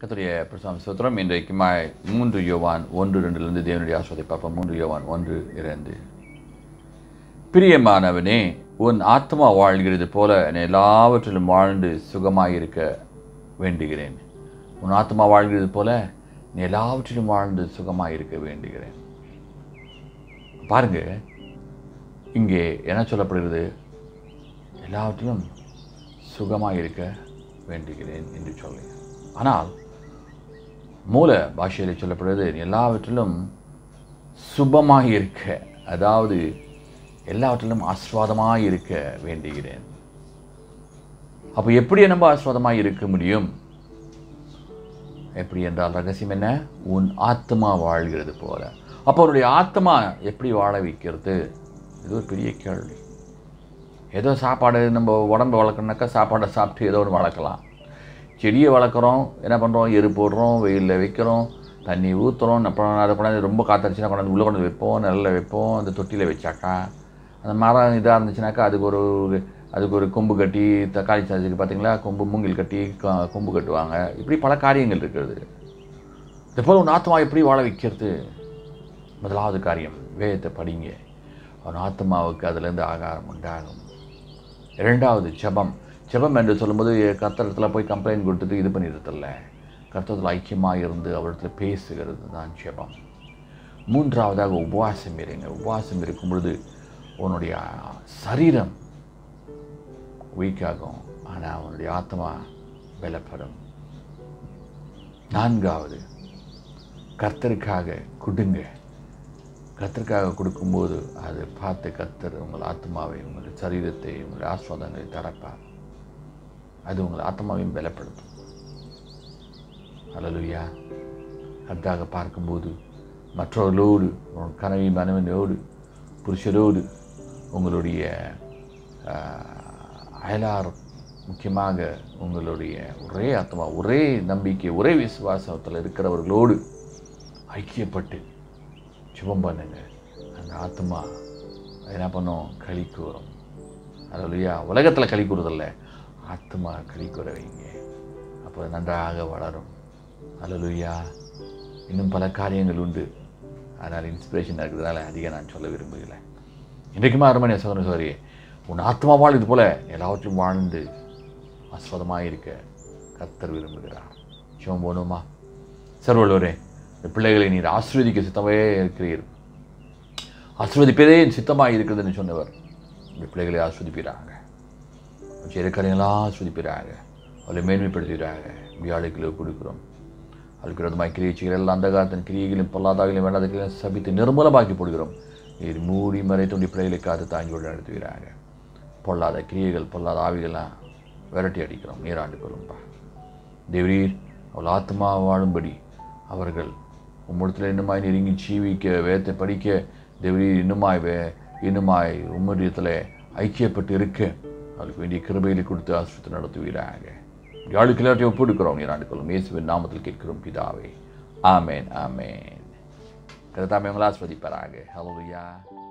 கத்துடைய பிரசாம் சுத்திரம் இன்றைக்கு மாய் மூன்று யோவான் ஒன்று ரெண்டிலிருந்து தேவனுடைய ஆஸ்வதை பார்ப்போம் மூன்று யோவான் ஒன்று இரண்டு பிரியமானவனே உன் ஆத்மா வாழ்கிறது போல நான் எல்லாவற்றிலும் வாழ்ந்து சுகமாயிருக்க வேண்டுகிறேன் உன் ஆத்மா வாழ்கிறது போல நீ எல்லாவற்றிலும் வாழ்ந்து சுகமாயிருக்க வேண்டுகிறேன் பாருங்க இங்கே என்ன சொல்லப்படுகிறது எல்லாவற்றிலும் சுகமாயிருக்க வேண்டுகிறேன் என்று சொல்லி ஆனால் மூல பாஷையில் சொல்லப்படுறது எல்லாவற்றிலும் சுபமாக இருக்க அதாவது எல்லாவற்றிலும் ஆஸ்வாதமாக இருக்க வேண்டுகிறேன் அப்போ எப்படி நம்ம ஆஸ்வாதமாக இருக்க முடியும் எப்படி என்றால் ரகசியம் என்ன உன் ஆத்மா வாழ்கிறது போல அப்போ அவனுடைய ஆத்மா எப்படி வாழ வைக்கிறது இது ஒரு பெரிய கேள்வி ஏதோ சாப்பாடு நம்ம உடம்பு வளர்க்கணுனாக்கா சாப்பாடை சாப்பிட்டு ஏதோ ஒன்று வளர்க்கலாம் செடியை வளர்க்குறோம் என்ன பண்ணுறோம் எரு போடுறோம் வெயிலில் வைக்கிறோம் தண்ணி ஊற்றுறோம் அப்புறம் அதை கொண்டாந்து ரொம்ப காத்தடிச்சுனா கொண்டாந்து உள்ளே கொண்டு வைப்போம் நெல்லில் வைப்போம் அந்த தொட்டியில் வச்சாக்கா அந்த மரம் இதாக இருந்துச்சுனாக்கா அதுக்கு ஒரு அதுக்கு ஒரு கொம்பு கட்டி தக்காளி சாதத்துக்கு பார்த்தீங்களா கொம்பு மூங்கில் கட்டி க- கொம்பு கட்டுவாங்க இப்படி பல காரியங்கள் இருக்கிறது இது போல் உன் ஆத்மா எப்படி வாழ வைக்கிறது முதலாவது காரியம் வேதத்தை படிங்க அவன் ஆத்மாவுக்கு அதுலேருந்து ஆகாரம் உண்டாகும் இரண்டாவது ஜெபம் ஜெபம் என்று சொல்லும்போது கர்த்தரத்தில் போய் கம்ப்ளைண்ட் கொடுத்துட்டு இது பண்ணிடுறதில்ல கர்த்தத்தில் ஐக்கியமாக இருந்து அவரிடத்தில் பேசுகிறது தான் ஜெபம் மூன்றாவதாக உபவாசம் இருங்க உபவாசம் இருக்கும் பொழுது உன்னுடைய சரீரம் வீக்காகும் ஆனால் அவனுடைய ஆத்மா பலப்படும் நான்காவது கர்த்தருக்காக கொடுங்க கர்த்தருக்காக கொடுக்கும்போது அதை பார்த்து கர்த்தர் உங்கள் ஆத்மாவை உங்கள் சரீரத்தை உங்கள் ஆஸ்வாதங்களை தரப்பார் அது உங்கள் ஆத்மாவையும் பலப்படுத்தும் அல்லலுயா கர்த்தாக பார்க்கும்போது மற்றவர்களோடு உங்கள் கனவி மனைவனோடு புருஷரோடு உங்களுடைய ஆஹ், அயலார் முக்கியமாக உங்களுடைய ஒரே ஆத்மா ஒரே நம்பிக்கை ஒரே விசுவாசத்தில் இருக்கிறவர்களோடு ஐக்கியப்பட்டு ஜெபம் பண்ணுங்க அந்த ஆத்மா என்ன பண்ணும் களி கூறும் அதுலையா உலகத்தில் களி கூறுறதில்ல ஆத்மா களி கூற வைங்க அப்போ நன்றாக வளரும் அல்லலுயா இன்னும் பல காரியங்கள் உண்டு அதனால் இன்ஸ்பிரேஷன் இருக்கிறதுனால அதிகம் நான் சொல்ல விரும்புகிறேன் இன்றைக்குமா அருமணிய சகோதர சோரி உன் ஆத்மா வாழ் இது போல எல்லாவற்றையும் வாழ்ந்து ஆஸ்வாதமாக இருக்க கத்தர் விரும்புகிறார் சிவம் போகணுமா சர்வலோரே இந்த பிள்ளைகளை நீர் ஆசீர்வதிக்க சித்தமே இருக்கிறீர் ஆசீர்வதிப்பதே என் சித்தமாக இருக்குதுன்னு சொன்னவர் இந்த பிள்ளைகளை ஆஸ்வதிப்பீராங்க செயற்கரையெல்லாம் ஆஸ்வதிப்பீராங்க அவளை மேன்மைப்படுத்துகிறாங்க வியாழைக்குள்ள கொடுக்குறோம் அதுக்கு விரோதமாக கிரியைச்சிகள் எல்லாம் அந்த காலத்தின் கிரியைகளையும் பொல்லாதாகளையும் வேண்டாதகளையும் சபித்து நிர்மூலமாக்கி போடுகிறோம் நீர் மூடி மறைத்துண்டி பிள்ளைகளை காத்து தாங்கி விட நடத்துகிறாங்க பொல்லாத கிரியைகள் பொல்லாத ஆவிகள்லாம் விரட்டி அடிக்கிறோம் நீராண்டு கொள்ளும்பா தேவரீர் அவள் ஆத்மா வாழும்படி அவர்கள் உம்மிடத்தில் இன்னுமாய் நெருங்கி ஜீவிக்க வேதத்தை படிக்க தேவரீர் இன்னுமாய் வே இன்னுமாய் உம்மிடத்தில் ஐக்கியப்பட்டு இருக்க அவளுக்கு வேண்டிய கிருபைகளை கொடுத்து ஆசிரியத்தை நடத்துவீராங்க யாழுக்கு எல்லாத்தையும் ஒப்புடுக்கிறோம் நீராண்டு கொள்ளும் இயேசுவின் நாமத்தில் கேட்கிறோம் பிதாவே ஆமேன் ஆமேன் கருத்தாமே உங்களை ஆஸ்வதிப்பாராக ஹலோயா